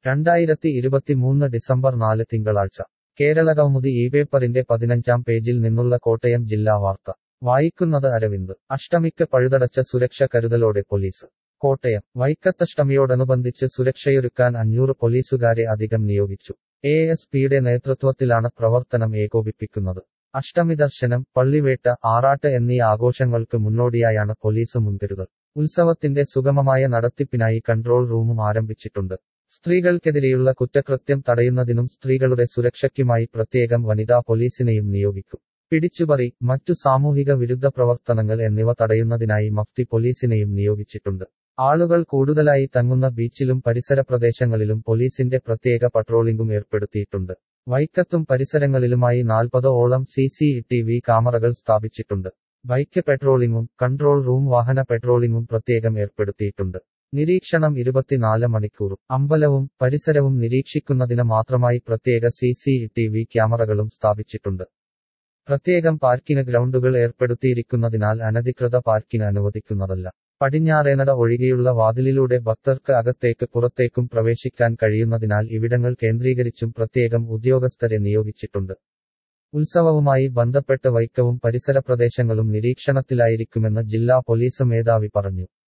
രണ്ടായിരത്തി ഇരുപത്തിമൂന്ന് ഡിസംബർ നാല് തിങ്കളാഴ്ച കേരള കൗമുദി ഈ പേപ്പറിന്റെ പതിനഞ്ചാം പേജിൽ നിന്നുള്ള കോട്ടയം ജില്ലാ വാർത്ത വായിക്കുന്നത് അരവിന്ദ് അഷ്ടമിക്ക് പഴുതടച്ച സുരക്ഷ കരുതലോടെ പോലീസ് കോട്ടയം വൈക്കത്തഷ്ടമിയോടനുബന്ധിച്ച് സുരക്ഷയൊരുക്കാൻ അഞ്ഞൂറ് പോലീസുകാരെ അധികം നിയോഗിച്ചു എ എസ് പിയുടെ നേതൃത്വത്തിലാണ് പ്രവർത്തനം ഏകോപിപ്പിക്കുന്നത് അഷ്ടമി ദർശനം പള്ളിവേട്ട ആറാട്ട് എന്നീ ആഘോഷങ്ങൾക്ക് മുന്നോടിയായാണ് പോലീസ് മുൻകരുതൽ ഉത്സവത്തിന്റെ സുഗമമായ നടത്തിപ്പിനായി കൺട്രോൾ റൂമും ആരംഭിച്ചിട്ടുണ്ട് സ്ത്രീകൾക്കെതിരെയുള്ള കുറ്റകൃത്യം തടയുന്നതിനും സ്ത്രീകളുടെ സുരക്ഷയ്ക്കുമായി പ്രത്യേകം വനിതാ പോലീസിനെയും നിയോഗിക്കും പിടിച്ചുപറി മറ്റു സാമൂഹിക വിരുദ്ധ പ്രവർത്തനങ്ങൾ എന്നിവ തടയുന്നതിനായി മഫ്തി പോലീസിനെയും നിയോഗിച്ചിട്ടുണ്ട് ആളുകൾ കൂടുതലായി തങ്ങുന്ന ബീച്ചിലും പരിസര പ്രദേശങ്ങളിലും പോലീസിന്റെ പ്രത്യേക പട്രോളിംഗും ഏർപ്പെടുത്തിയിട്ടുണ്ട് വൈക്കത്തും പരിസരങ്ങളിലുമായി നാൽപ്പതോളം സി സി ടി വി ക്യാമറകൾ സ്ഥാപിച്ചിട്ടുണ്ട് ബൈക്ക് പെട്രോളിംഗും കൺട്രോൾ റൂം വാഹന പെട്രോളിംഗും പ്രത്യേകം ഏർപ്പെടുത്തിയിട്ടുണ്ട് നിരീക്ഷണം ഇരുപത്തിനാല് മണിക്കൂറും അമ്പലവും പരിസരവും നിരീക്ഷിക്കുന്നതിന് മാത്രമായി പ്രത്യേക സി സി ടി വി ക്യാമറകളും സ്ഥാപിച്ചിട്ടുണ്ട് പ്രത്യേകം പാർക്കിന് ഗ്രൗണ്ടുകൾ ഏർപ്പെടുത്തിയിരിക്കുന്നതിനാൽ അനധികൃത പാർക്കിന് അനുവദിക്കുന്നതല്ല പടിഞ്ഞാറേനട ഒഴികെയുള്ള വാതിലിലൂടെ ഭക്തർക്ക് അകത്തേക്ക് പുറത്തേക്കും പ്രവേശിക്കാൻ കഴിയുന്നതിനാൽ ഇവിടങ്ങൾ കേന്ദ്രീകരിച്ചും പ്രത്യേകം ഉദ്യോഗസ്ഥരെ നിയോഗിച്ചിട്ടുണ്ട് ഉത്സവവുമായി ബന്ധപ്പെട്ട് വൈക്കവും പരിസര പ്രദേശങ്ങളും നിരീക്ഷണത്തിലായിരിക്കുമെന്ന് ജില്ലാ പോലീസ് മേധാവി പറഞ്ഞു